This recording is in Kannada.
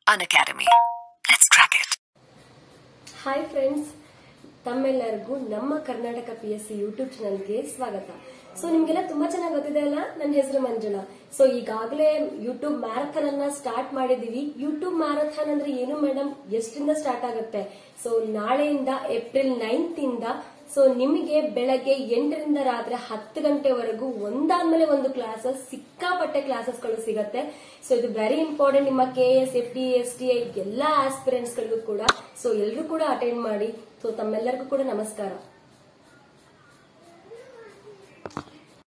An Academy. Let's crack it. Hi friends ತಮ್ಮೆಲ್ಲರಿಗೂ ನಮ್ಮ Karnataka P S C YouTube ಚಾನಲ್ಗೆ ಸ್ವಾಗತ ಸೊ ನಿಮ್ಗೆಲ್ಲ ತುಂಬಾ ಚೆನ್ನಾಗಿ ಗೊತ್ತಿದೆ ಅಲ್ಲ ನನ್ನ ಹೆಸರು ಮಂಜುಳಾ ಸೊ ಈಗಾಗಲೇ ಯೂಟ್ಯೂಬ್ ಮ್ಯಾರಥಾನ್ ಅನ್ನ ಸ್ಟಾರ್ಟ್ ಮಾಡಿದೀವಿ ಯೂಟ್ಯೂಬ್ ಮ್ಯಾರಥಾನ್ ಅಂದ್ರೆ ಏನು ಮೇಡಮ್ ಎಷ್ಟರಿಂದ ಸ್ಟಾರ್ಟ್ ಆಗುತ್ತೆ ಸೊ ನಾಳೆಯಿಂದ ಏಪ್ರಿಲ್ ನೈನ್ತ್ ಇಂದ ಸೊ ನಿಮಗೆ ಬೆಳಗ್ಗೆ ಎಂಟರಿಂದ ರಾತ್ರಿ ಹತ್ತು ಗಂಟೆವರೆಗೂ ಒಂದಾದ್ಮೇಲೆ ಒಂದು ಕ್ಲಾಸಸ್ ಸಿಕ್ಕಾಪಟ್ಟೆ ಕ್ಲಾಸಸ್ಗಳು ಸಿಗತ್ತೆ ಸೊ ಇದು ವೆರಿ ಇಂಪಾರ್ಟೆಂಟ್ ನಿಮ್ಮ K S F D S T I ಎಲ್ಲಾ ಆಸ್ಪಿರೆಂಟ್ಸ್ ಗಳಿಗೂ ಕೂಡ ಸೊ ಎಲ್ಲರೂ ಕೂಡ ಅಟೆಂಡ್ ಮಾಡಿ ಸೊ ತಮ್ಮೆಲ್ಲರಿಗೂ ಕೂಡ ನಮಸ್ಕಾರ